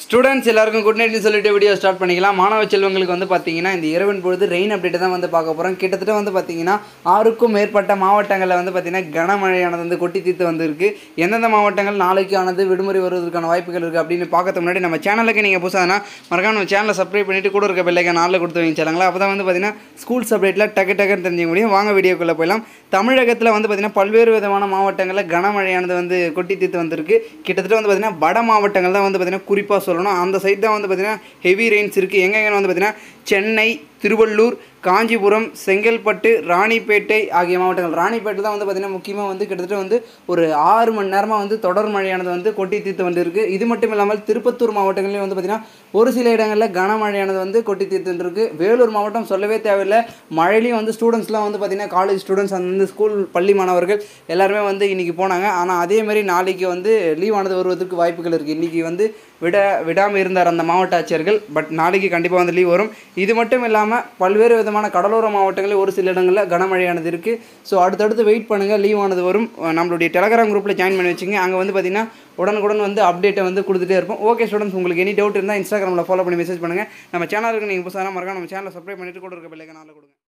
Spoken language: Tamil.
ஸ்டூடெண்ட்ஸ் எல்லாருக்கும் குட் நைட்னு சொல்லிட்டு வீடியோ ஸ்டார்ட் பண்ணிக்கலாம் மாணவ செல்வங்களுக்கு வந்து பார்த்தீங்கன்னா இந்த இரவின் பொழுது ரெயின் அப்டேட் தான் வந்து பார்க்க போகிறோம் கிட்டத்தட்ட வந்து பார்த்தீங்கன்னா ஆறுக்கும் மேற்பட்ட மாவட்டங்களில் வந்து பார்த்தீங்கன்னா கனமழையானது வந்து கொட்டி தீர்த்து வந்திருக்கு எந்தெந்த மாவட்டங்கள் நாளைக்கு ஆனது விடுமுறை வருவதற்கான வாய்ப்புகள் இருக்குது அப்படின்னு பார்க்கறதுக்கு முன்னாடி நம்ம சேனலுக்கு நீங்கள் புதுசாக மறக்காம நம்ம சேனலை சப்ஸ்கிரைப் பண்ணிட்டு கூட இருக்க பெல்லைக்கா நாளில் கொடுத்து வைச்சாங்களா அப்போ தான் வந்து பார்த்தீங்கன்னா ஸ்கூல்ஸ் அப்டேட்டில் டக்கு டக்குன்னு தெரிஞ்சுக்க முடியும் வாங்க வீடியோக்குள்ளே போயிடலாம் தமிழகத்தில் வந்து பார்த்தீங்கன்னா பல்வேறு விதமான மாவட்டங்களில் கனமழையானது வந்து கொட்டி தீர்த்து வந்திருக்கு கிட்டத்தட்ட வந்து பார்த்தீங்கன்னா வட மாவட்டங்கள் தான் வந்து பார்த்தீங்கன்னா குறிப்பாக சொல்லணும் அந்த சைட் தான் வந்து பார்த்தீங்கன்னா ஹெவி ரெயின்ஸ் இருக்குது எங்கெங்கன்னு வந்து பார்த்தீங்கன்னா சென்னை திருவள்ளூர் காஞ்சிபுரம் செங்கல்பட்டு ராணிப்பேட்டை ஆகிய மாவட்டங்கள் ராணிப்பேட்டை தான் வந்து பார்த்திங்கன்னா முக்கியமாக வந்து கிட்டத்தட்ட வந்து ஒரு ஆறு மணி நேரமாக வந்து தொடர் மழையானது வந்து கொட்டி தீர்த்து வந்திருக்கு இது மட்டும் இல்லாமல் திருப்பத்தூர் மாவட்டங்களையும் வந்து பார்த்திங்கன்னா ஒரு சில இடங்களில் கனமழையானது வந்து கொட்டி தீர்த்து இருக்கு வேலூர் மாவட்டம் சொல்லவே தேவையில்லை மழையிலையும் வந்து ஸ்டூடெண்ட்ஸ்லாம் வந்து பார்த்திங்கன்னா காலேஜ் ஸ்டூடெண்ட்ஸ் அந்த ஸ்கூல் பள்ளி மாணவர்கள் எல்லாருமே வந்து இன்றைக்கி போனாங்க ஆனால் அதே மாதிரி நாளைக்கு வந்து லீவ் ஆனது வருவதற்கு வாய்ப்புகள் இருக்குது இன்றைக்கி வந்து விட விடாமல் இருந்தார் அந்த மாவட்ட ஆட்சியர்கள் பட் நாளைக்கு கண்டிப்பாக வந்து லீவ் வரும் இது மட்டும் இல்லாமல் பல்வேறு விதமான கடலோர மாவட்டங்களில் ஒரு சில இடங்களில் கனமழையானது இருக்குது ஸோ அடுத்தடுத்து வெயிட் பண்ணுங்கள் லீவ் ஆனது வரும் நம்மளுடைய டெலகிராம் குரூப்பில் ஜாயின் பண்ணி வச்சுங்க அங்கே வந்து பார்த்திங்கன்னா உடனுக்குடன் வந்து அப்டேட்டை வந்து கொடுத்துட்டே இருப்போம் ஓகே ஸ்டூடெண்ட்ஸ் உங்களுக்கு எனி டவுட் இருந்தால் இன்ஸ்டாகிராமில் ஃபாலோ பண்ணி மெசேஜ் பண்ணுங்கள் நம்ம சேனலுக்கு நீங்கள் புதுசாக மறக்காம நம்ம சேனலை சப்ஸ்கிரைப் பண்ணிட்டு கூட இருக்க பெல்லைக்கனால கொடுங்க